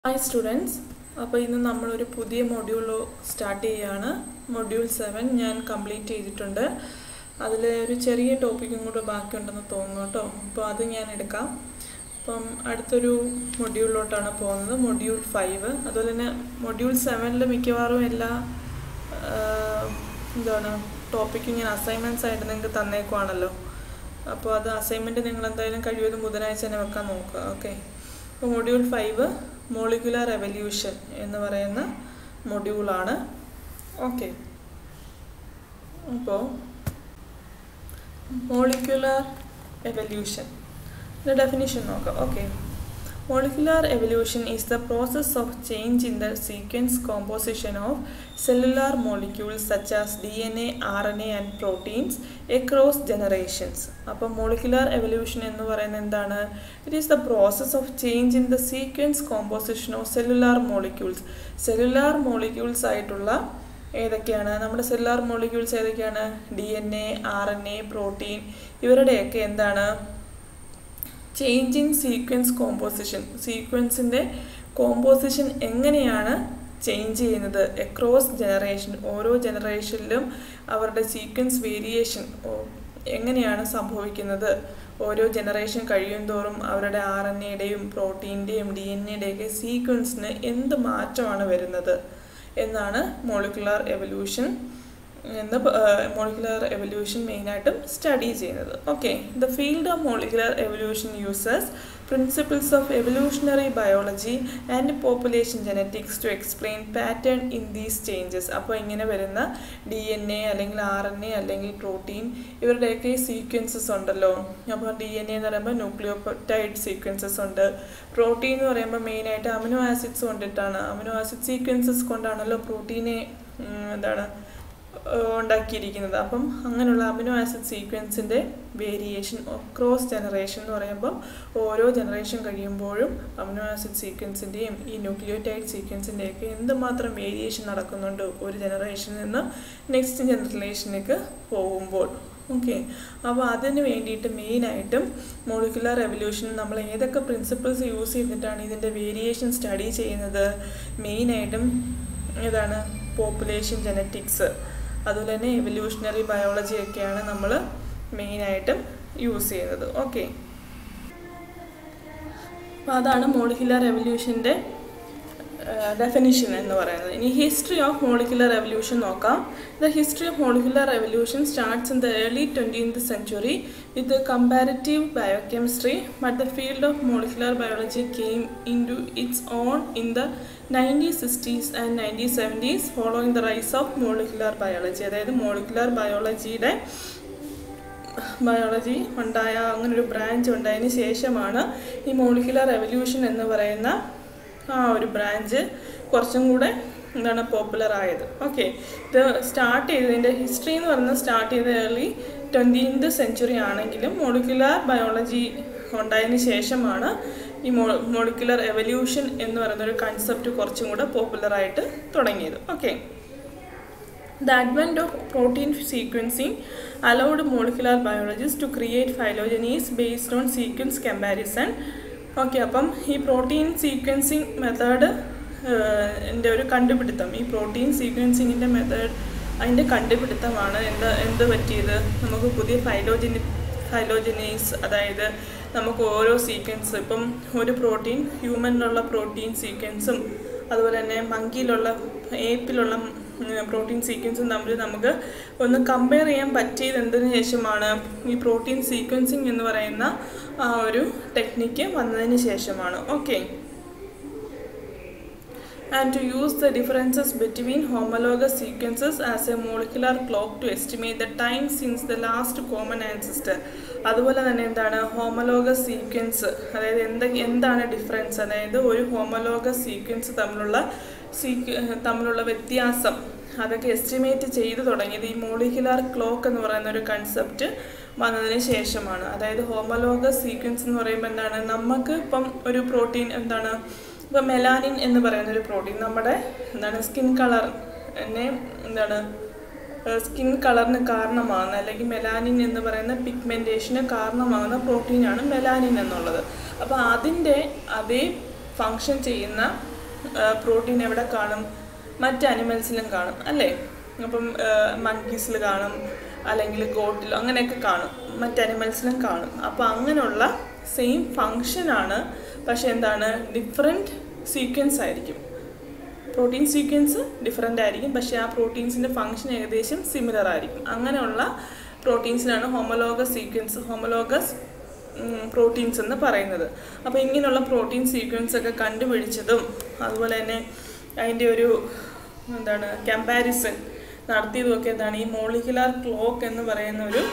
Hi students അപ്പോൾ ഇന്ന് നമ്മളൊരു പുതിയ മൊഡ്യൂൾ സ്റ്റാർട്ട് ചെയ്യുകയാണ് മൊഡ്യൂൾ സെവൻ ഞാൻ കംപ്ലീറ്റ് ചെയ്തിട്ടുണ്ട് അതിൽ ഒരു ചെറിയ ടോപ്പിക്കും കൂടെ ബാക്കിയുണ്ടെന്ന് തോന്നുന്നു കേട്ടോ അപ്പോൾ അത് ഞാൻ എടുക്കാം അപ്പം അടുത്തൊരു മൊഡ്യൂളിലോട്ടാണ് പോകുന്നത് മൊഡ്യൂൾ ഫൈവ് അതുപോലെ തന്നെ മൊഡ്യൂൾ സെവനിൽ മിക്കവാറും എല്ലാ ആഹ്, എന്താണ് ടോപ്പിക്കും ഞാൻ അസൈൻമെൻറ്റ്സ് ആയിട്ട് നിങ്ങൾക്ക് തന്നേക്കുവാണല്ലോ അപ്പോൾ അത് അസൈൻമെൻറ്റ് നിങ്ങൾ എന്തായാലും കഴിവതും ബുധനാഴ്ച തന്നെ വെക്കാൻ നോക്കുക ഓക്കെ അപ്പോൾ മൊഡ്യൂൾ ഫൈവ് മോളിക്കുലർ എവല്യൂഷൻ എന്ന് പറയുന്ന മൊഡ്യൂളാണ് ഓക്കെ അപ്പോൾ മോളിക്കുലർ എവല്യൂഷൻ ഡെഫിനിഷൻ നോക്കാം okay molecular evolution is the process of change in the sequence composition of cellular molecules such as DNA, RNA and proteins across generations അപ്പോൾ molecular evolution എന്ന് പറയുന്നത് എന്താണ് it is the process of change in the sequence composition of cellular molecules cellular molecules ആയിട്ടുള്ള ഏതൊക്കെയാണ് നമ്മുടെ cellular molecules ഏതൊക്കെയാണ് D N A R N A protein ഇവരുടെയൊക്കെ എന്താണ് ചേഞ്ചിങ് സീക്വൻസ് കോമ്പോസിഷൻ സീക്വൻസിൻ്റെ കോമ്പോസിഷൻ എങ്ങനെയാണ് ചേഞ്ച് ചെയ്യുന്നത് എക്രോസ് ജനറേഷൻ ഓരോ ജനറേഷനിലും അവരുടെ സീക്വൻസ് വേരിയേഷൻ എങ്ങനെയാണ് സംഭവിക്കുന്നത് ഓരോ ജനറേഷൻ കഴിയും തോറും അവരുടെ ആർ എൻ എയുടെയും പ്രോട്ടീൻ്റെയും ഡി എൻ എയുടെയൊക്കെ സീക്വൻസിന് എന്ത് മാറ്റമാണ് വരുന്നത് എന്നാണ് മോളിക്കുലർ എവല്യൂഷൻ എന്ന് മോളിക്കുലർ എവല്യൂഷൻ മെയിനായിട്ടും സ്റ്റഡി ചെയ്യുന്നത് okay the field of molecular evolution uses principles of evolutionary biology and population genetics to explain pattern in these changes അപ്പോൾ ഇങ്ങനെ വരുന്ന ഡി എൻ എ അല്ലെങ്കിൽ ആർ എൻ എ അല്ലെങ്കിൽ protein ഇവരുടെയൊക്കെ sequences ഉണ്ടല്ലോ അപ്പോൾ ഡി എൻ എ എന്ന് പറയുമ്പോൾ ന്യൂക്ലിയോപെപ്റ്റൈഡ് സീക്വൻസസ് ഉണ്ട് പ്രോട്ടീൻ എന്ന് പറയുമ്പോൾ മെയിനായിട്ട് അമിനോ ആസിഡ്സ് കൊണ്ടിട്ടാണ് അമിനോ ആസിഡ് സീക്വൻസസ് കൊണ്ടാണല്ലോ പ്രോട്ടീനെ എന്താണ് ഏഹ് ഉണ്ടാക്കിയിരിക്കുന്നത് അപ്പം അങ്ങനെയുള്ള അമിനോ ആസിഡ് സീക്വൻസിൻ്റെ വേരിയേഷൻ ക്രോസ് ജനറേഷൻ എന്ന് പറയുമ്പോൾ ഓരോ ജനറേഷൻ കഴിയുമ്പോഴും അമിനോ ആസിഡ് സീക്വൻസിൻ്റെയും ഈ ന്യൂക്ലിയോടൈഡ് സീക്വൻസിൻ്റെയൊക്കെ എന്തുമാത്രം വേരിയേഷൻ നടക്കുന്നുണ്ട് ഒരു ജനറേഷനിൽ നിന്ന് നെക്സ്റ്റ് ജനറേഷനിലേക്ക് പോകുമ്പോൾ ഓക്കെ അപ്പോൾ അതിന് വേണ്ടിയിട്ട് മെയിനായിട്ടും മോളിക്കുലർ റെവല്യൂഷൻ നമ്മൾ ഏതൊക്കെ പ്രിൻസിപ്പിൾസ് യൂസ് ചെയ്തിട്ടാണ് ഇതിൻ്റെ വേരിയേഷൻ സ്റ്റഡി ചെയ്യുന്നത് മെയിനായിട്ടും ഏതാണ് പോപ്പുലേഷൻ ജനറ്റിക്സ് അതുപോലെ തന്നെ എവല്യൂഷണറി ബയോളജി ഒക്കെയാണ് നമ്മൾ മെയിനായിട്ടും യൂസ് ചെയ്യുന്നത് ഓക്കെ അപ്പോൾ അതാണ് മോളിക്കുലർ എവല്യൂഷൻ്റെ ഡെഫിനിഷൻ എന്ന് പറയുന്നത് ഇനി ഹിസ്റ്ററി ഓഫ് മോളിക്കുലർ എവല്യൂഷൻ നോക്കാം the history of molecular evolution starts in the early twentieth century with comparative biochemistry but the field of molecular biology came into its own in the nineteen sixties and nineteen seventies following the rise of molecular biology അതായത് മോളിക്കുലർ ബയോളജിയുടെ biology ഉണ്ടായ അങ്ങനൊരു branch ഉണ്ടായതിന് ശേഷമാണ് ഈ molecular revolution എന്ന് പറയുന്ന ആ ഒരു ബ്രാഞ്ച് കുറച്ചും കൂടെ എന്താണ് പോപ്പുലർ ആയത് ഓക്കെ ഇത് സ്റ്റാർട്ട് ചെയ്തതിൻ്റെ ഹിസ്റ്ററി എന്ന് പറയുന്നത് സ്റ്റാർട്ട് ചെയ്ത ഏർലി ട്വൻറ്റീൻത് സെഞ്ചുറി ആണെങ്കിലും മോളിക്കുലർ ബയോളജി ഉണ്ടായതിന് ശേഷമാണ് ഈ മോ മോളിക്കുലർ എവല്യൂഷൻ എന്ന് പറയുന്ന ഒരു കൺസെപ്റ്റ് കുറച്ചും കൂടെ പോപ്പുലറായിട്ട് തുടങ്ങിയത് okay The advent of protein sequencing allowed molecular biologists to create phylogenies based on sequence comparison. Okay അപ്പം ഈ പ്രോട്ടീൻ സീക്വൻസിങ് മെത്തേഡ് എൻ്റെ ഒരു കണ്ടുപിടുത്തം ഈ പ്രോട്ടീൻ സീക്വൻസിങ്ങിൻ്റെ മെത്തേഡ് അതിൻ്റെ കണ്ടുപിടുത്തമാണ് എന്ത് എന്ത് പറ്റിയത് നമുക്ക് പുതിയ ഫൈലോജനി ഫൈലോജനീസ് അതായത് നമുക്ക് ഓരോ സീക്വൻസ് ഇപ്പം ഒരു പ്രോട്ടീൻ ഹ്യൂമനിലുള്ള പ്രോട്ടീൻ സീക്വൻസും അതുപോലെ തന്നെ മങ്കിയിലുള്ള ഏപ്പിലുള്ള പ്രോട്ടീൻ സീക്വൻസും തമ്മിൽ നമുക്ക് ഒന്ന് കമ്പയർ ചെയ്യാൻ പറ്റിയത് എന്തിനു ശേഷമാണ് ഈ പ്രോട്ടീൻ സീക്വൻസിങ് എന്ന് പറയുന്ന ആ ഒരു ടെക്നിക്ക് വന്നതിന് ശേഷമാണ് okay and to use the differences between homologous sequences as a molecular clock to estimate the time since the last common ancestor അതുപോലെ തന്നെ എന്താണ് ഹോമലോഗസ് സീക്വൻസ് അതായത് എന്ത എന്താണ് ഡിഫറൻസ് അതായത് ഒരു ഹോമലോഗസ് സീക്വൻസ് തമ്മിലുള്ള സീക്വ തമ്മിലുള്ള വ്യത്യാസം അതൊക്കെ എസ്റ്റിമേറ്റ് ചെയ്തു തുടങ്ങിയത് ഈ മോളിക്കുലാർ ക്ലോക്ക് എന്ന് പറയുന്ന ഒരു കൺസെപ്റ്റ് വന്നതിന് ശേഷമാണ് അതായത് ഹോമലോഗസ് സീക്വൻസ് എന്ന് പറയുമ്പോൾ എന്താണ് നമുക്ക് ഇപ്പം ഒരു പ്രോട്ടീൻ എന്താണ് ഇപ്പോൾ മെലാനിൻ എന്ന് പറയുന്ന ഒരു പ്രോട്ടീൻ നമ്മുടെ എന്താണ് സ്കിൻ കളർ എന്നെ എന്താണ് സ്കിൻ കളറിന് കാരണമാകുന്ന അല്ലെങ്കിൽ മെലാനിൻ എന്ന് പറയുന്ന പിഗ്മെൻറ്റേഷന് കാരണമാകുന്ന പ്രോട്ടീനാണ് മെലാനിൻ എന്നുള്ളത് അപ്പോൾ അതിൻ്റെ അതേ ഫങ്ഷൻ ചെയ്യുന്ന പ്രോട്ടീൻ എവിടെ കാണും മറ്റ് അനിമൽസിലും കാണും അല്ലേ അപ്പം മങ്കീസിൽ കാണും അല്ലെങ്കിൽ ഗോട്ടിൽ അങ്ങനെയൊക്കെ കാണും മറ്റ് അനിമൽസിലും കാണും അപ്പോൾ അങ്ങനെയുള്ള സെയിം ഫങ്ഷനാണ് പക്ഷെ എന്താണ് ഡിഫറെൻറ്റ് സീക്വൻസ് ആയിരിക്കും പ്രോട്ടീൻ സീക്വൻസ് ഡിഫറെൻ്റ് ആയിരിക്കും പക്ഷേ ആ പ്രോട്ടീൻസിൻ്റെ ഫങ്ഷൻ ഏകദേശം സിമിലർ ആയിരിക്കും അങ്ങനെയുള്ള പ്രോട്ടീൻസിനാണ് ഹോമലോഗസ് സീക്വൻസ് ഹോമലോഗസ് പ്രോട്ടീൻസ് എന്ന് പറയുന്നത് അപ്പോൾ ഇങ്ങനെയുള്ള പ്രോട്ടീൻ സീക്വൻസ് ഒക്കെ കണ്ടുപിടിച്ചതും അതുപോലെ തന്നെ അതിൻ്റെ ഒരു എന്താണ് കമ്പാരിസൺ നടത്തിയതുമൊക്കെ എന്താണ് ഈ മോളിക്കുലാർ ക്ലോക്ക് എന്ന് പറയുന്ന ഒരു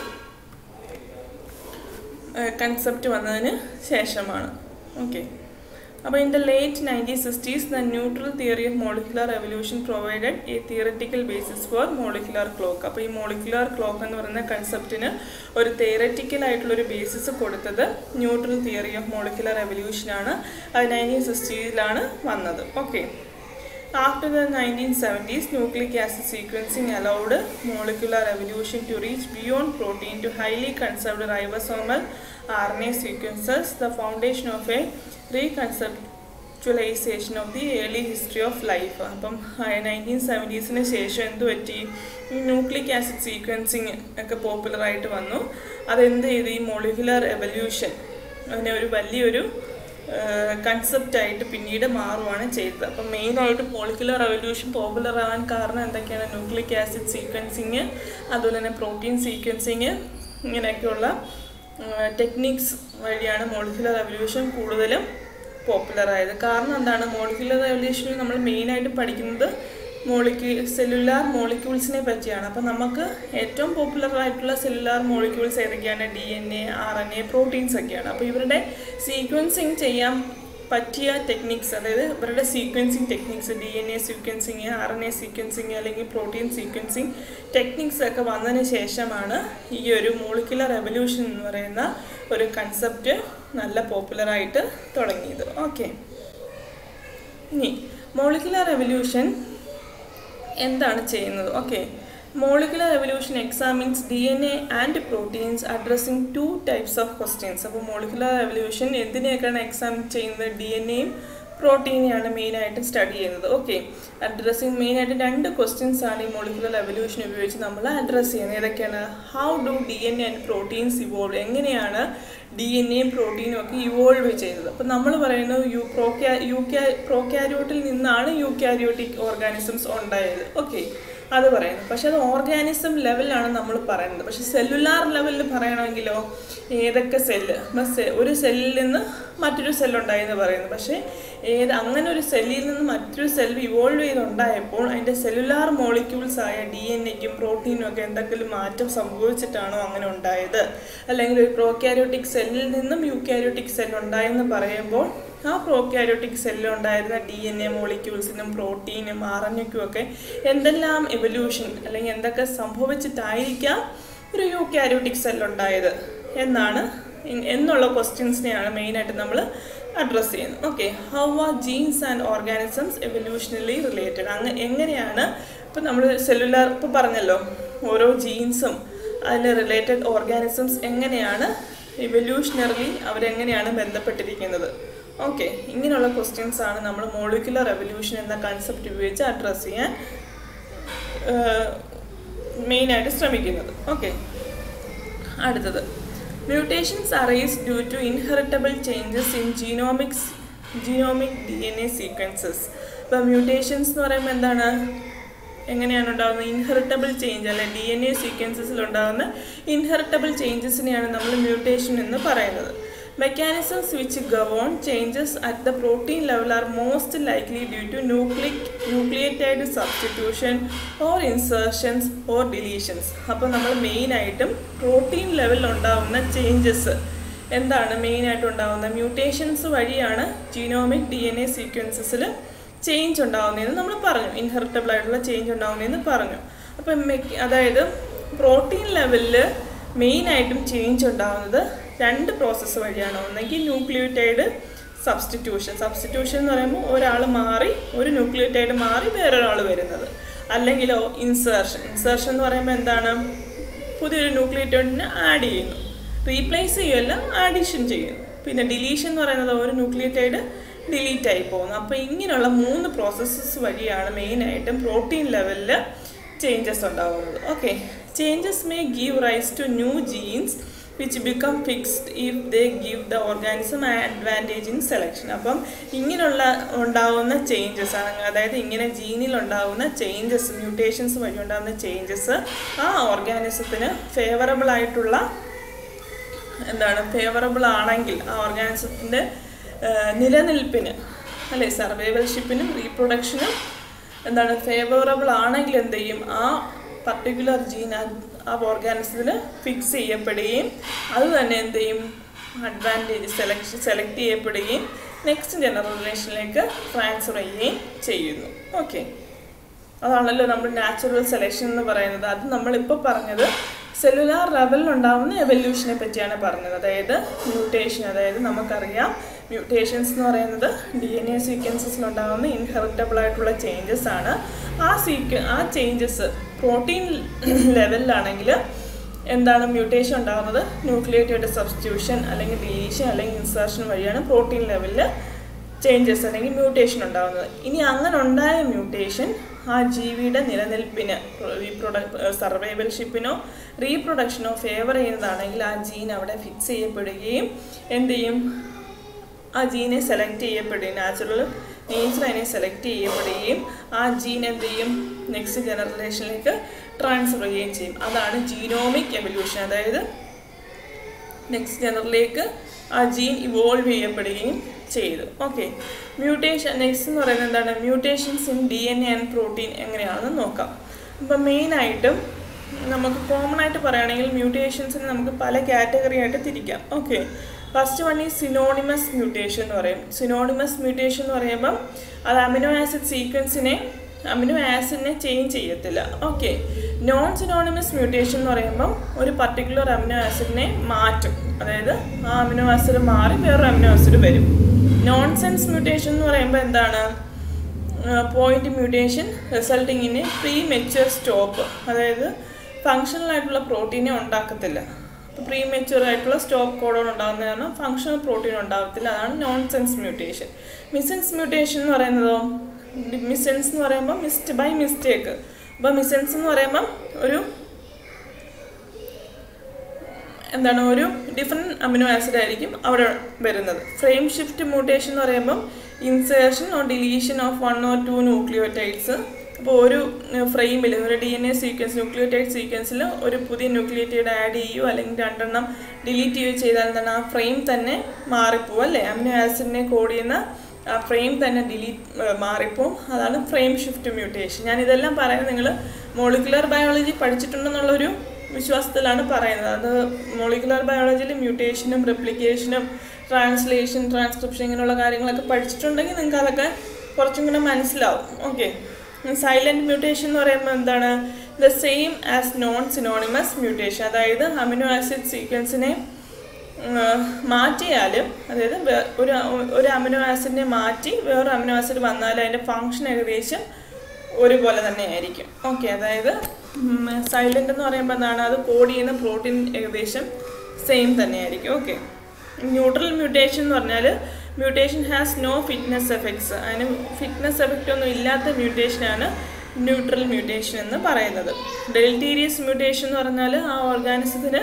കൺസെപ്റ്റ് വന്നതിന് ശേഷമാണ് ഓക്കെ അപ്പോൾ in the late nineteen sixties the neutral theory of molecular evolution provided a theoretical basis for molecular clock അപ്പോൾ ഈ മോളിക്കുലർ ക്ലോക്ക് എന്ന് പറയുന്ന കൺസെപ്റ്റിന് ഒരു തിയററ്റിക്കൽ ആയിട്ടുള്ളൊരു ബേസിസ് കൊടുത്തത് ന്യൂട്രൽ തിയറി ഓഫ് മോളിക്കുലർ എവല്യൂഷനാണ് അത് നയൻറ്റീൻ സിക്സ്റ്റീസിലാണ് വന്നത് okay After the 1970s, nucleic acid sequencing allowed molecular evolution to reach beyond protein to highly conserved ribosomal RNA sequences, the foundation of a reconceptualization of the early history of life. അപ്പം nineteen സെവൻറ്റീസിന് ശേഷം എന്ത് പറ്റി ഈ nucleic acid sequencing ഒക്കെ പോപ്പുലറായിട്ട് വന്നു അതെന്ത് ചെയ്തു ഈ മോളിക്കുലർ എവല്യൂഷൻ അതിനെ ഒരു വലിയൊരു കൺസെപ്റ്റായിട്ട് പിന്നീട് മാറുകയാണ് ചെയ്തത് അപ്പം മെയിനായിട്ട് മോളിക്കുലർ റെവല്യൂഷൻ പോപ്പുലർ ആവാൻ കാരണം എന്തൊക്കെയാണ് ന്യൂക്ലിക് ആസിഡ് സീക്വൻസിങ് അതുപോലെ തന്നെ പ്രോട്ടീൻ സീക്വൻസിങ് ഇങ്ങനെയൊക്കെയുള്ള ടെക്നിക്സ് വഴിയാണ് മോളിക്കുലർ റെവല്യൂഷൻ കൂടുതലും പോപ്പുലർ ആയത് കാരണം എന്താണ് മോളിക്കുലർ റെവല്യൂഷനിൽ നമ്മൾ മെയിനായിട്ട് പഠിക്കുന്നത് മോളിക്യൂ സെല്ലുലാർ മോളിക്യൂൾസിനെ പറ്റിയാണ് അപ്പോൾ നമുക്ക് ഏറ്റവും പോപ്പുലർ ആയിട്ടുള്ള സെല്ലുലാർ മോളിക്യൂൾസ് ഏതൊക്കെയാണ് D N A R N A proteins ഒക്കെയാണ് അപ്പോൾ ഇവരുടെ സീക്വൻസിങ് ചെയ്യാൻ പറ്റിയ ടെക്നിക്സ് അതായത് ഇവരുടെ sequencing techniques D N A sequencing R N A sequencing അല്ലെങ്കിൽ പ്രോട്ടീൻ സീക്വൻസിങ് ടെക്നിക്സ് ഒക്കെ വന്നതിന് ശേഷമാണ് ഈ ഒരു മോളിക്കുലർ റെവല്യൂഷൻ എന്ന് പറയുന്ന ഒരു കൺസെപ്റ്റ് നല്ല പോപ്പുലറായിട്ട് തുടങ്ങിയത് ഓക്കെ ഇനി മോളിക്കുലർ റെവല്യൂഷൻ എന്താണ് ചെയ്യുന്നത് okay molecular evolution examines D N A and proteins addressing two types of questions അപ്പോൾ മോളിക്കുലർ എവല്യൂഷൻ എന്തിനെയൊക്കെയാണ് എക്സാമിൻ ചെയ്യുന്നത് ഡി എൻ എയും പ്രോട്ടീനെയാണ് മെയിനായിട്ട് സ്റ്റഡി ചെയ്യുന്നത് ഓക്കെ അഡ്രസ്സിങ് മെയിനായിട്ട് രണ്ട് ക്വസ്റ്റ്യൻസ് ആണ് ഈ മോളിക്കുലർ എവല്യൂഷൻ ഉപയോഗിച്ച് നമ്മൾ അഡ്രസ്സ് ചെയ്യുന്നത് ഏതൊക്കെയാണ് how do D N A and proteins evolve എങ്ങനെയാണ് ഡി എൻ എയും പ്രോട്ടീനും ഒക്കെ ഇവോൾവ് ചെയ്തത് അപ്പം നമ്മൾ പറയുന്നത് യു പ്രോക്യാ യു ക്യാ പ്രോക്യാരിയോട്ടിൽ നിന്നാണ് യു ക്യാരിയോട്ടിക് ഓർഗാനിസംസ് ഉണ്ടായത് ഓക്കെ അത് പറയുന്നു പക്ഷെ അത് ഓർഗാനിസം ലെവലിലാണ് നമ്മൾ പറയുന്നത് പക്ഷെ സെല്ലുലാർ ലെവലിൽ പറയണമെങ്കിലോ ഏതൊക്കെ സെല്ല് ഒരു സെല്ലിൽ നിന്ന് മറ്റൊരു സെല്ലുണ്ടായെന്ന് പറയുന്നു പക്ഷേ ഏത് അങ്ങനെ ഒരു സെല്ലിൽ നിന്ന് മറ്റൊരു സെൽ ഇവോൾവ് ചെയ്തുണ്ടായപ്പോൾ അതിൻ്റെ സെല്ലുലാർ മോളിക്യൂൾസ് ആയ ഡി എൻ എക്കും പ്രോട്ടീനും ഒക്കെ എന്തെങ്കിലും മാറ്റം സംഭവിച്ചിട്ടാണോ അങ്ങനെ ഉണ്ടായത് അല്ലെങ്കിൽ ഒരു പ്രോക്യാരിയോട്ടിക് സെല്ലിൽ നിന്നും യൂക്യാരിയോട്ടിക് സെൽ ഉണ്ടായെന്ന് പറയുമ്പോൾ ആ പ്രോക്യാരിയോട്ടിക് സെല്ലുണ്ടായിരുന്ന ഡി എൻ എ മോളിക്യൂൾസിനും പ്രോട്ടീനും ആർ എൻ എക്കും ഒക്കെ എന്തെല്ലാം എവല്യൂഷൻ അല്ലെങ്കിൽ എന്തൊക്കെ സംഭവിച്ചിട്ടായിരിക്കാം ഒരു യൂക്യാരിയോട്ടിക് സെല്ലുണ്ടായത് എന്നാണ് എന്നുള്ള ക്വസ്റ്റ്യൻസിനെയാണ് മെയിനായിട്ട് നമ്മൾ അഡ്രസ്സ് ചെയ്യുന്നത് okay how are genes and organisms evolutionarily related അങ്ങ് എങ്ങനെയാണ് ഇപ്പം നമ്മൾ സെല്ലുലാർ ഇപ്പോൾ പറഞ്ഞല്ലോ ഓരോ ജീൻസും അതിന് റിലേറ്റഡ് ഓർഗാനിസംസ് എങ്ങനെയാണ് ഇവല്യൂഷണറി അവരെങ്ങനെയാണ് ബന്ധപ്പെട്ടിരിക്കുന്നത് ഓക്കെ ഇങ്ങനെയുള്ള ക്വസ്റ്റ്യൻസ് ആണ് നമ്മൾ മോളിക്കുലർ റെവല്യൂഷൻ എന്ന കൺസെപ്റ്റ് ഉപയോഗിച്ച് അഡ്രസ്സ് ചെയ്യാൻ മെയിനായിട്ട് ശ്രമിക്കുന്നത് ഓക്കെ അടുത്തത് mutations arise due to inheritable changes in genomics genomic D N A sequences ഇപ്പോൾ മ്യൂട്ടേഷൻസ് എന്ന് പറയുമ്പോൾ എന്താണ് എങ്ങനെയാണ് ഉണ്ടാകുന്നത് ഇൻഹെറിറ്റബിൾ ചേഞ്ച് അല്ലെ ഡി എൻ എ സീക്വൻസസിൽ ഉണ്ടാകുന്ന ഇൻഹെറിറ്റബിൾ ചേഞ്ചസിനെയാണ് നമ്മൾ മ്യൂട്ടേഷൻ എന്ന് പറയുന്നത് mechanisms which govern changes at the protein level are most likely due to nucleic nucleotide substitution or insertions or deletions അപ്പോൾ നമ്മൾ മെയിനായിട്ടും പ്രോട്ടീൻ ലെവലിൽ ഉണ്ടാകുന്ന ചേഞ്ചസ് എന്താണ് മെയിനായിട്ട് ഉണ്ടാകുന്നത് മ്യൂട്ടേഷൻസ് വഴിയാണ് ജീനോമിക് ഡി എൻ എ സീക്വൻസസിൽ ചേഞ്ച് ഉണ്ടാകുന്നതെന്ന് നമ്മൾ പറഞ്ഞു ഇൻഹെറിറ്റബിൾ ആയിട്ടുള്ള ചേഞ്ച് ഉണ്ടാകുന്നതെന്ന് പറഞ്ഞു അപ്പം അതായത് പ്രോട്ടീൻ ലെവലിൽ മെയിനായിട്ടും ചേഞ്ച് ഉണ്ടാകുന്നത് രണ്ട് പ്രോസസ്സ് വഴിയാണ് ഒന്നെങ്കിൽ ന്യൂക്ലിയോറ്റൈഡ് സബ്സ്റ്റിറ്റ്യൂഷൻ സബ്സ്റ്റിറ്റ്യൂഷൻ എന്ന് പറയുമ്പോൾ ഒരാൾ മാറി ഒരു ന്യൂക്ലിയോറ്റൈഡ് മാറി വേറൊരാൾ വരുന്നത് അല്ലെങ്കിലോ ഇൻസേർഷൻ ഇൻസേർഷൻ എന്ന് പറയുമ്പോൾ എന്താണ് പുതിയൊരു ന്യൂക്ലിയോറ്റൈഡിനെ ആഡ് ചെയ്യുന്നു റീപ്ലേസ് ചെയ്യുമല്ല ആഡിഷൻ ചെയ്യുന്നു പിന്നെ ഡിലീഷൻ എന്ന് പറയുന്നത് ഒരു ന്യൂക്ലിയോറ്റൈഡ് ഡിലീറ്റ് ആയി പോകുന്നു അപ്പോൾ ഇങ്ങനെയുള്ള മൂന്ന് പ്രോസസ്സസ് വഴിയാണ് മെയിനായിട്ടും പ്രോട്ടീൻ ലെവലിൽ ചേഞ്ചസ് ഉണ്ടാകുന്നത് okay changes may give rise to new genes which become fixed if they give the organism advantage in selection അപ്പം ഇങ്ങനെയുള്ള ഉണ്ടാകുന്ന ചേഞ്ചസ് ആണ് അതായത് ഇങ്ങനെ ജീനിൽ ഉണ്ടാകുന്ന ചേഞ്ചസ് മ്യൂട്ടേഷൻസ് വഴി ഉണ്ടാകുന്ന ചേഞ്ചസ് ആ ഓർഗാനിസത്തിന് ഫേവറബിൾ ആയിട്ടുള്ള എന്താണ് ഫേവറബിൾ ആണെങ്കിൽ ആ ഓർഗാനിസത്തിൻ്റെ നിലനിൽപ്പിന് അല്ലെ സർവൈവൽഷിപ്പിനും റീപ്രൊഡക്ഷനും എന്താണ് ഫേവറബിൾ ആണെങ്കിൽ എന്ത് ചെയ്യും ആ പർട്ടിക്കുലർ ജീൻ ആ ഓർഗാനിസത്തിൽ ഫിക്സ് ചെയ്യപ്പെടുകയും അത് തന്നെ എന്ത് ചെയ്യും അഡ്വാൻറ്റേജ് സെലക്ട് സെലക്ട് ചെയ്യപ്പെടുകയും നെക്സ്റ്റ് ജനറേഷനിലേക്ക് ട്രാൻസ്ഫർ ചെയ്യുകയും ചെയ്യുന്നു ഓക്കെ അതാണല്ലോ നമ്മൾ നാച്ചുറൽ സെലക്ഷൻ എന്ന് പറയുന്നത് അത് നമ്മളിപ്പോൾ പറഞ്ഞത് സെല്ലുലാർ ലെവലിലുണ്ടാവുന്ന എവല്യൂഷനെ പറ്റിയാണ് പറഞ്ഞത് അതായത് മ്യൂട്ടേഷൻ അതായത് നമുക്കറിയാം മ്യൂട്ടേഷൻസ് എന്ന് പറയുന്നത് ഡി എൻ എ സീക്വൻസസിലുണ്ടാകുന്ന ഇൻഹെറിറ്റബിൾ ആയിട്ടുള്ള ചേഞ്ചസ് ആണ് ആ സീക്വ ആ ചേഞ്ചസ് പ്രോട്ടീൻ ലെവലിലാണെങ്കിൽ എന്താണ് മ്യൂട്ടേഷൻ ഉണ്ടാകുന്നത് ന്യൂക്ലിയേറ്റഡ് സബ്സ്റ്റിറ്റ്യൂഷൻ അല്ലെങ്കിൽ ഡിലീഷൻ അല്ലെങ്കിൽ ഇൻസർഷൻ വഴിയാണ് പ്രോട്ടീൻ ലെവലിൽ ചേഞ്ചസ് അല്ലെങ്കിൽ മ്യൂട്ടേഷൻ ഉണ്ടാകുന്നത് ഇനി അങ്ങനെ ഉണ്ടായ മ്യൂട്ടേഷൻ ആ ജീവിയുടെ നിലനിൽപ്പിന് റീപ്രൊഡക് സർവൈവൽഷിപ്പിനോ റീപ്രൊഡക്ഷനോ ഫേവർ ചെയ്യുന്നതാണെങ്കിൽ ആ ജീൻ അവിടെ ഫിക്സ് ചെയ്യപ്പെടുകയും എന്ത് ചെയ്യും ആ ജീനെ സെലക്ട് ചെയ്യപ്പെടുകയും നാച്ചുറൽ നേച്ചർ അതിനെ സെലക്ട് ചെയ്യപ്പെടുകയും ആ ജീൻ എന്ത് ചെയ്യും നെക്സ്റ്റ് ജനറേഷനിലേക്ക് ട്രാൻസ്ഫർ ചെയ്യുകയും ചെയ്യും അതാണ് ജീനോമിക് എവല്യൂഷൻ അതായത് നെക്സ്റ്റ് ജനറിലേക്ക് ആ ജീൻ ഇവോൾവ് ചെയ്യപ്പെടുകയും ചെയ്തു ഓക്കെ മ്യൂട്ടേഷൻ നെക്സ്റ്റ് എന്ന് പറയുന്നത് എന്താണ് mutations in D N A and protein എങ്ങനെയാണെന്ന് നോക്കാം ഇപ്പം മെയിനായിട്ടും നമുക്ക് കോമൺ ആയിട്ട് പറയുകയാണെങ്കിൽ മ്യൂട്ടേഷൻസിന് നമുക്ക് പല കാറ്റഗറി ആയിട്ട് തിരിക്കാം ഓക്കെ ഫസ്റ്റ് വൺ ഈ സിനോണിമസ് മ്യൂട്ടേഷൻ എന്ന് പറയും സിനോണിമസ് മ്യൂട്ടേഷൻ എന്ന് പറയുമ്പം അത് അമിനോ ആസിഡ് സീക്വൻസിനെ അമിനോ ആസിഡിനെ ചേഞ്ച് ചെയ്യത്തില്ല ഓക്കെ നോൺ സിനോണിമസ് മ്യൂട്ടേഷൻ എന്ന് പറയുമ്പം ഒരു പർട്ടിക്കുലർ അമിനോ ആസിഡിനെ മാറ്റും അതായത് ആ അമിനോ ആസിഡ് മാറി വേറൊരു അമിനോ ആസിഡ് വരും നോൺ സെൻസ് മ്യൂട്ടേഷൻ എന്ന് പറയുമ്പോൾ എന്താണ് point mutation resulting in a premature stop അതായത് ഫങ്ഷണൽ ആയിട്ടുള്ള പ്രോട്ടീനെ ഉണ്ടാക്കത്തില്ല പ്രീ മെച്ചുവർ ആയിട്ടുള്ള സ്റ്റോപ്പ് കോഡോൺ ഉണ്ടാകുന്നതാണ് ഫങ്ഷണൽ പ്രോട്ടീൻ ഉണ്ടാകത്തില്ല അതാണ് nonsense mutation missense mutation എന്ന് പറയുന്നതോ മിസെൻസ് എന്ന് പറയുമ്പോൾ മിസ്റ്റ് ബൈ മിസ്റ്റേക്ക് അപ്പോൾ മിസെൻസ് എന്ന് പറയുമ്പം ഒരു എന്താണ് ഒരു ഡിഫറെൻറ്റ് അമിനോ ആസിഡ് ആയിരിക്കും അവിടെ വരുന്നത് ഫ്രെയിം ഷിഫ്റ്റ് മ്യൂട്ടേഷൻ എന്ന് പറയുമ്പം insertion or deletion of one or two nucleotides അപ്പോൾ ഒരു ഫ്രെയിമിൽ ഒരു D N A sequence nucleotide സീക്വൻസിൽ ഒരു പുതിയ ന്യൂക്ലിയോടൈഡ് ആഡ് ചെയ്യുകയോ അല്ലെങ്കിൽ രണ്ടെണ്ണം ഡിലീറ്റ് ചെയ്യുകയോ ചെയ്താൽ എന്താണ് ആ ഫ്രെയിം തന്നെ മാറിപ്പോവും അല്ലേ അമിനോ ആസിഡിനെ കോഡ് ചെയ്യുന്ന ആ ഫ്രെയിം തന്നെ ഡിലീറ്റ് മാറിപ്പോവും അതാണ് ഫ്രെയിം ഷിഫ്റ്റ് മ്യൂട്ടേഷൻ ഞാൻ ഇതെല്ലാം പറയുന്നത് നിങ്ങൾ മോളിക്കുലർ ബയോളജി പഠിച്ചിട്ടുണ്ടെന്നുള്ളൊരു വിശ്വാസത്തിലാണ് പറയുന്നത് അത് മോളിക്കുലർ ബയോളജിയിൽ മ്യൂട്ടേഷനും റെപ്ലിക്കേഷനും ട്രാൻസ്ലേഷൻ ട്രാൻസ്ക്രിപ്ഷൻ ഇങ്ങനെയുള്ള കാര്യങ്ങളൊക്കെ പഠിച്ചിട്ടുണ്ടെങ്കിൽ നിങ്ങൾക്ക് അതൊക്കെ കുറച്ചും കൂടെ മനസ്സിലാവും ഓക്കെ സൈലൻറ്റ് മ്യൂട്ടേഷൻ എന്ന് പറയുമ്പോൾ എന്താണ് the same as non synonymous mutation അതായത് അമിനോ ആസിഡ് സീക്വൻസിനെ മാറ്റിയാലും അതായത് ഒരു ഒരു അമിനോ ആസിഡിനെ മാറ്റി വേറൊരു അമിനോ ആസിഡ് വന്നാലും അതിൻ്റെ ഫങ്ഷൻ ഏകദേശം ഒരുപോലെ തന്നെ ആയിരിക്കും ഓക്കെ അതായത് സൈലൻ്റ് എന്ന് പറയുമ്പോൾ എന്താണ് അത് കോഡ് ചെയ്യുന്ന പ്രോട്ടീൻ ഏകദേശം സെയിം തന്നെയായിരിക്കും ഓക്കെ ന്യൂട്രൽ മ്യൂട്ടേഷൻ എന്ന് പറഞ്ഞാൽ mutation has no fitness effects അതിന് ഫിറ്റ്നസ് എഫക്റ്റ് ഒന്നും ഇല്ലാത്ത മ്യൂട്ടേഷനാണ് ന്യൂട്രൽ മ്യൂട്ടേഷൻ എന്ന് പറയുന്നത് ഡെലിറ്റീരിയസ് മ്യൂട്ടേഷൻ എന്ന് പറഞ്ഞാൽ ആ ഓർഗാനിസത്തിന്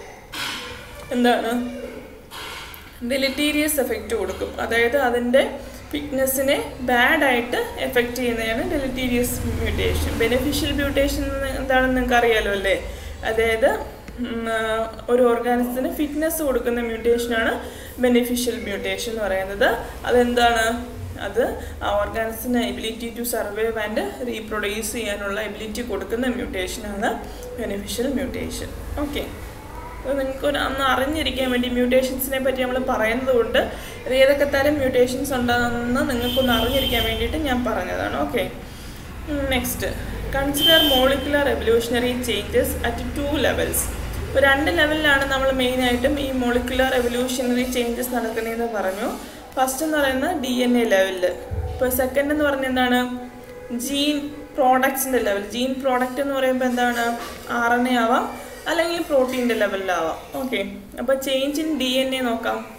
എന്താണ് ഡെലിറ്റീരിയസ് എഫക്റ്റ് കൊടുക്കും അതായത് അതിൻ്റെ ഫിറ്റ്നസ്സിനെ ബാഡായിട്ട് എഫക്റ്റ് ചെയ്യുന്നതാണ് ഡെലിറ്റീരിയസ് മ്യൂട്ടേഷൻ ബെനിഫിഷ്യൽ മ്യൂട്ടേഷൻ എന്താണെന്ന് നിങ്ങൾക്ക് അറിയാലോ അല്ലേ അതായത് ഒരു ഓർഗാനിസത്തിന് ഫിറ്റ്നസ് കൊടുക്കുന്ന മ്യൂട്ടേഷനാണ് ബെനിഫിഷ്യൽ മ്യൂട്ടേഷൻ എന്ന് പറയുന്നത് അതെന്താണ് അത് ആ ഓർഗാനിസിന് ability to survive and reproduce ചെയ്യാനുള്ള എബിലിറ്റി കൊടുക്കുന്ന മ്യൂട്ടേഷനാണ് ബെനിഫിഷ്യൽ മ്യൂട്ടേഷൻ ഓക്കെ അപ്പോൾ നിങ്ങൾക്ക് ഒരു ഒന്ന് അറിഞ്ഞിരിക്കാൻ വേണ്ടി മ്യൂട്ടേഷൻസിനെ പറ്റി നമ്മൾ പറയുന്നത് കൊണ്ട് ഇത് ഏതൊക്കെ തരം മ്യൂട്ടേഷൻസ് ഉണ്ടാകുമെന്ന് നിങ്ങൾക്കൊന്ന് അറിഞ്ഞിരിക്കാൻ വേണ്ടിയിട്ട് ഞാൻ പറഞ്ഞതാണ് okay next consider molecular evolutionary changes at two levels ഇപ്പോൾ രണ്ട് ലെവലിലാണ് നമ്മൾ മെയിനായിട്ടും ഈ മോളിക്കുലർ എവല്യൂഷണറി ചേഞ്ചസ് നടക്കുന്നതെന്ന് പറഞ്ഞു ഫസ്റ്റ് എന്ന് പറയുന്നത് ഡി എൻ എ ലെവലിൽ ഇപ്പോൾ സെക്കൻഡ് എന്ന് പറഞ്ഞാൽ എന്താണ് ജീൻ പ്രോഡക്ട്സിൻ്റെ ലെവൽ ജീൻ പ്രോഡക്റ്റ് എന്ന് പറയുമ്പോൾ എന്താണ് ആർ എൻ എ ആവാം അല്ലെങ്കിൽ പ്രോട്ടീൻ്റെ ലെവലിലാവാം ഓക്കെ അപ്പോൾ change in D N A നോക്കാം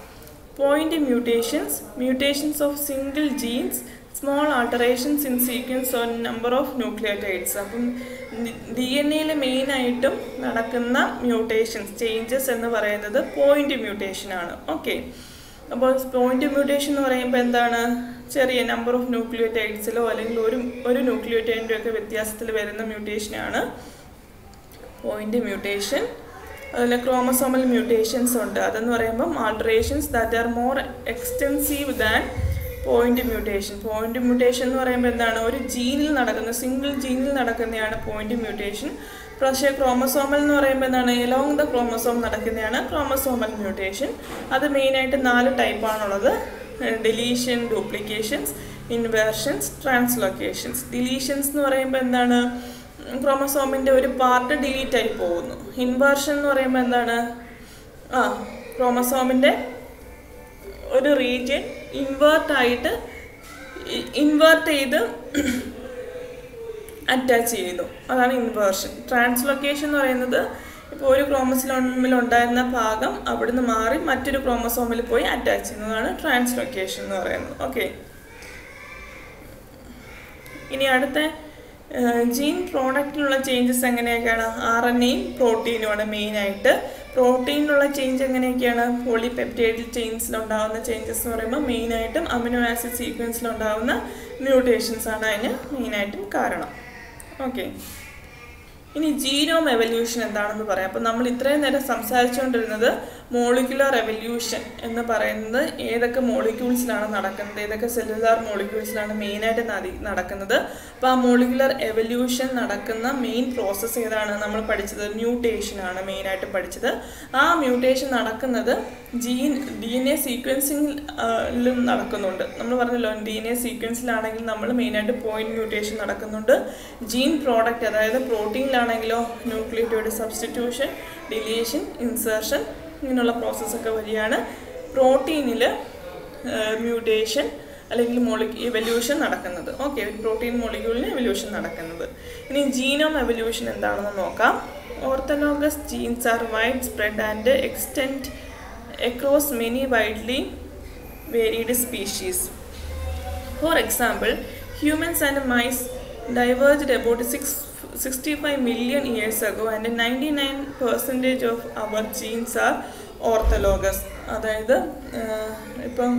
point mutations mutations of single genes small alterations in sequence on number of nucleotides അപ്പം ഡി എൻ എയിൽ മെയിനായിട്ടും നടക്കുന്ന മ്യൂട്ടേഷൻസ് ചേഞ്ചസ് എന്ന് പറയുന്നത് പോയിന്റ് മ്യൂട്ടേഷൻ ആണ് ഓക്കെ അപ്പോൾ പോയിന്റ് മ്യൂട്ടേഷൻ എന്ന് പറയുമ്പോൾ എന്താണ് ചെറിയ നമ്പർ ഓഫ് ന്യൂക്ലിയോടൈഡ്സിലോ അല്ലെങ്കിൽ ഒരു ഒരു ന്യൂക്ലിയോടൈഡിൻ്റെ ഒക്കെ വ്യത്യാസത്തിൽ വരുന്ന മ്യൂട്ടേഷനാണ് പോയിന്റ് മ്യൂട്ടേഷൻ അതുപോലെ ക്രോമസോമൽ മ്യൂട്ടേഷൻസ് ഉണ്ട് അതെന്ന് പറയുമ്പം alterations that are more extensive than point mutation point mutation എന്ന് പറയുമ്പോൾ എന്താണ് ഒരു ജീനിൽ നടക്കുന്ന സിംഗിൾ ജീനിൽ നടക്കുന്നതാണ് പോയിന്റ് മ്യൂട്ടേഷൻ പക്ഷേ ക്രോമസോമൽ എന്ന് പറയുമ്പോൾ എന്താണ് എലോങ് ദ ക്രോമസോം നടക്കുന്നതാണ് ക്രോമസോമൽ മ്യൂട്ടേഷൻ അത് മെയിനായിട്ട് നാല് ടൈപ്പാണുള്ളത് deletion duplications inversions translocations deletions എന്ന് പറയുമ്പോൾ എന്താണ് ക്രോമസോമിൻ്റെ ഒരു പാർട്ട് ഡിലീറ്റ് ആയി പോകുന്നു ഇൻവേർഷൻ എന്ന് പറയുമ്പോൾ എന്താണ് ആ ക്രോമസോമിൻ്റെ ഒരു റീജിയൻ ഇൻവേർട്ട് ആയിട്ട് ഇൻവേർട്ട് ചെയ്ത് അറ്റാച്ച് ചെയ്യുന്നു അതാണ് ഇൻവേർഷൻ ട്രാൻസ്ലൊക്കേഷൻ എന്ന് പറയുന്നത് ഇപ്പോൾ ഒരു ക്രോമസോമിൽ ഉണ്ടായിരുന്ന ഭാഗം അവിടുന്ന് മാറി മറ്റൊരു ക്രോമസോമിൽ പോയി അറ്റാച്ച് ചെയ്യുന്നതാണ് ട്രാൻസ്ലൊക്കേഷൻ എന്ന് പറയുന്നത് ഓക്കെ ഇനി അടുത്ത ജീൻ പ്രോഡക്റ്റിലുള്ള ചേഞ്ചസ് എങ്ങനെയൊക്കെയാണ് ആർ എൻ എയും പ്രോട്ടീനുമാണ് മെയിനായിട്ട് പ്രോട്ടീനിലുള്ള ചേഞ്ച് എങ്ങനെയൊക്കെയാണ് പോളിപെപ്റ്റൈഡിൽ ചേഞ്ചസിലുണ്ടാകുന്ന ചേഞ്ചസ് എന്ന് പറയുമ്പോൾ മെയിനായിട്ടും അമിനോ ആസിഡ് സീക്വൻസിലുണ്ടാകുന്ന മ്യൂട്ടേഷൻസ് ആണ് അതിന് മെയിനായിട്ടും കാരണം ഓക്കെ ഇനി ജീനോം എവല്യൂഷൻ എന്താണെന്ന് പറയാം അപ്പോൾ നമ്മൾ ഇത്രയും നേരം സംസാരിച്ചുകൊണ്ടിരുന്നത് മോളിക്കുലർ എവല്യൂഷൻ എന്ന് പറയുന്നത് ഏതൊക്കെ മോളിക്യൂൾസിലാണ് നടക്കുന്നത് ഏതൊക്കെ സെല്ലുലാർ മോളിക്യൂൾസിലാണ് മെയിനായിട്ട് നടക്കുന്നത് അപ്പോൾ ആ മോളിക്കുലർ എവല്യൂഷൻ നടക്കുന്ന മെയിൻ പ്രോസസ്സ് ഏതാണ് നമ്മൾ പഠിച്ചത് മ്യൂട്ടേഷൻ ആണ് മെയിനായിട്ട് പഠിച്ചത് ആ മ്യൂട്ടേഷൻ നടക്കുന്നത് ജീൻ ഡി എൻ എ സീക്വൻസിലും നടക്കുന്നുണ്ട് നമ്മൾ പറഞ്ഞല്ലോ ഡി എൻ എ സീക്വൻസിലാണെങ്കിൽ നമ്മൾ മെയിനായിട്ട് പോയിന്റ് മ്യൂട്ടേഷൻ നടക്കുന്നുണ്ട് ജീൻ പ്രോഡക്റ്റ് അതായത് പ്രോട്ടീനിലാണെങ്കിലോ ന്യൂക്ലിയോട്ടോയുടെ സബ്സ്റ്റിറ്റ്യൂഷൻ ഡിലീഷൻ ഇൻസേർഷൻ ഇങ്ങനെയുള്ള പ്രോസസ്സൊക്കെ വഴിയാണ് പ്രോട്ടീനിൽ മ്യൂട്ടേഷൻ അല്ലെങ്കിൽ മോളിക് എവല്യൂഷൻ നടക്കുന്നത് ഓക്കെ പ്രോട്ടീൻ മോളിക്യൂളിന് എവല്യൂഷൻ നടക്കുന്നത് ഇനി ജീനോം എവല്യൂഷൻ എന്താണെന്ന് നോക്കാം orthologous genes are wide spread and extend across many widely varied species for example humans and mice diverged about 6, 65 million years ago and 99 percentage of our genes are orthologous അതായത് ഇപ്പം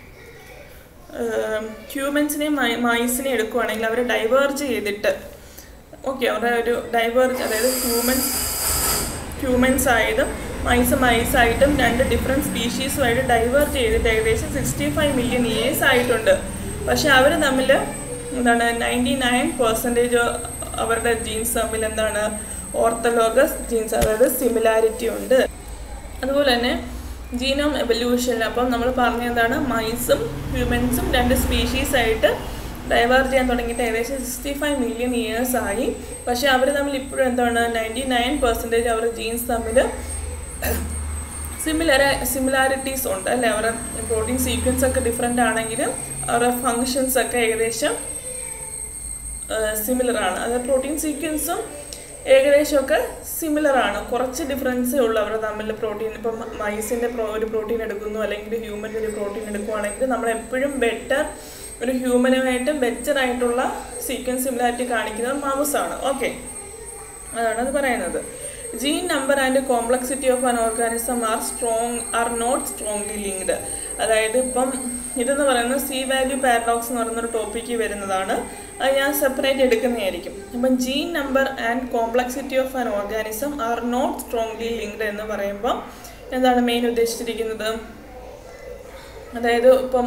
ഹ്യൂമൻസിനെ മൈസിനെ എടുക്കുവാണെങ്കിൽ അവർ diverge ചെയ്തിട്ട് okay അവരുടെ ഒരു diverge അതായത് humans humans ആയതും mice മൈസായിട്ടും രണ്ട് ഡിഫറെൻറ്റ് സ്പീഷീസുമായിട്ട് ഡൈവേർജ് ചെയ്തിട്ട് ഏകദേശം സിക്സ്റ്റി ഫൈവ് മില്യൺ ഇയേഴ്സ് ആയിട്ടുണ്ട് പക്ഷെ അവർ തമ്മിൽ എന്താണ് നയൻറ്റി നയൻ പെർസെൻറ്റേജ് അവരുടെ ജീൻസ് തമ്മിൽ എന്താണ് ഓർത്തലോഗസ് ജീൻസ് അതായത് സിമിലാരിറ്റി ഉണ്ട് അതുപോലെ തന്നെ ജീനോം എവല്യൂഷൻ അപ്പം നമ്മൾ പറഞ്ഞ എന്താണ് മൈസും ഹ്യൂമൻസും രണ്ട് സ്പീഷീസ് ആയിട്ട് ഡൈവേർജ് ചെയ്യാൻ തുടങ്ങിയിട്ട് ഏകദേശം സിക്സ്റ്റി ഫൈവ് മില്യൺ ഇയേഴ്സ് ആയി പക്ഷേ അവർ തമ്മിൽ ഇപ്പോഴും എന്താണ് നയൻറ്റി നയൻ പെർസെൻറ്റേജ് അവരുടെ ജീൻസ് തമ്മിൽ സിമിലർ സിമിലാരിറ്റീസ് ഉണ്ട് അല്ലേ അവരുടെ പ്രോട്ടീൻ സീക്വൻസ് ഒക്കെ ഡിഫറെൻ്റ് ആണെങ്കിലും അവരുടെ ഫങ്ഷൻസ് ഒക്കെ ഏകദേശം സിമിലർ ആണ് അതായത് പ്രോട്ടീൻ സീക്വൻസും ഏകദേശമൊക്കെ സിമിലർ ആണ് കുറച്ച് ഡിഫറൻസേ ഉള്ളൂ അവർ തമ്മിൽ പ്രോട്ടീൻ ഇപ്പം മൈസിൻ്റെ പ്രോ ഒരു പ്രോട്ടീൻ എടുക്കുന്നു അല്ലെങ്കിൽ ഹ്യൂമൻ്റെ ഒരു പ്രോട്ടീൻ എടുക്കുവാണെങ്കിൽ നമ്മൾ എപ്പോഴും ബെറ്റർ ഒരു ഹ്യൂമനുമായിട്ട് ബെറ്റർ ആയിട്ടുള്ള സീക്വൻസ് സിമിലാരിറ്റി കാണിക്കുന്നത് മൗസ് ആണ് ഓക്കെ അതാണ് അത് പറയുന്നത് gene number and complexity of an organism are strong are not strongly linked അതായത് ഇപ്പം ഇതെന്ന് പറയുന്നത് സി വാല്യൂ പാരഡോക്സ് എന്ന് പറയുന്നൊരു ടോപ്പിക്ക് വരുന്നതാണ് അത് ഞാൻ സെപ്പറേറ്റ് എടുക്കുന്നതായിരിക്കും അപ്പം gene number and complexity of an organism are not strongly linked എന്ന് പറയുമ്പോൾ എന്താണ് മെയിൻ ഉദ്ദേശിച്ചിരിക്കുന്നത് അതായത് ഇപ്പം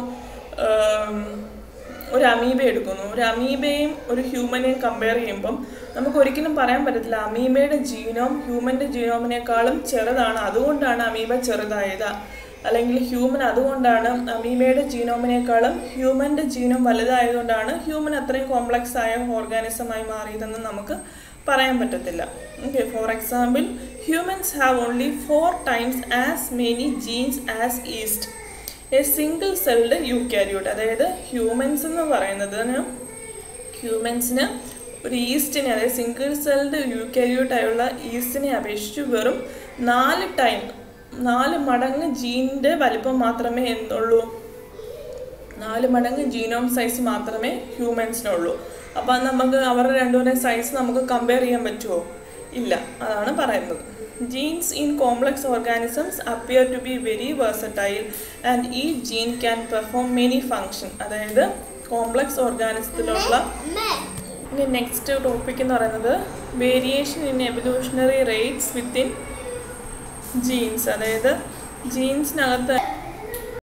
ഒരു അമീബ എടുക്കുന്നു ഒരു അമീബയും ഒരു ഹ്യൂമനെയും കമ്പയർ ചെയ്യുമ്പം നമുക്ക് ഒരിക്കലും പറയാൻ പറ്റത്തില്ല അമീബയുടെ ജീനോം ഹ്യൂമൻ്റെ ജീനോമിനേക്കാളും ചെറുതാണ് അതുകൊണ്ടാണ് അമീബ ചെറുതായത് അല്ലെങ്കിൽ ഹ്യൂമൻ അതുകൊണ്ടാണ് അമീബയുടെ ജീനോമിനേക്കാളും ഹ്യൂമൻ്റെ ജീനോം വലുതായതുകൊണ്ടാണ് ഹ്യൂമൻ അത്രയും കോംപ്ലക്സ് ആയ ഓർഗാനിസമായി മാറിയതെന്ന് നമുക്ക് പറയാൻ പറ്റത്തില്ല okay for example humans have only four times as many genes as yeast a single celled eukaryote അതായത് ഹ്യൂമൻസ് എന്ന് പറയുന്നതിന് ഹ്യൂമൻസിന് ഒരു ഈസ്റ്റിനെ അതായത് സിംഗിൾ സെൽഡ് യൂക്യാരിയോട്ട് ആയുള്ള ഈസ്റ്റിനെ അപേക്ഷിച്ച് വെറും നാല് ടൈം നാല് മടങ്ങ് ജീനിൻ്റെ വലിപ്പം മാത്രമേ എന്തുള്ളൂ നാല് മടങ്ങ് ജീനോം സൈസ് മാത്രമേ ഹ്യൂമൻസിനുള്ളൂ അപ്പം നമുക്ക് അവരുടെ രണ്ടുപേരുടെയും സൈസ് നമുക്ക് കമ്പയർ ചെയ്യാൻ പറ്റുമോ ഇല്ല അതാണ് പറയുന്നത് genes in complex organisms appear to be very versatile and ഈ gene can perform many function അതായത് കോംപ്ലക്സ് ഓർഗാനിസത്തിലുള്ള ഇനി നെക്സ്റ്റ് ടോപ്പിക് എന്ന് പറയുന്നത് variation in evolutionary rates within genes അതായത് ജീൻസിനകത്ത്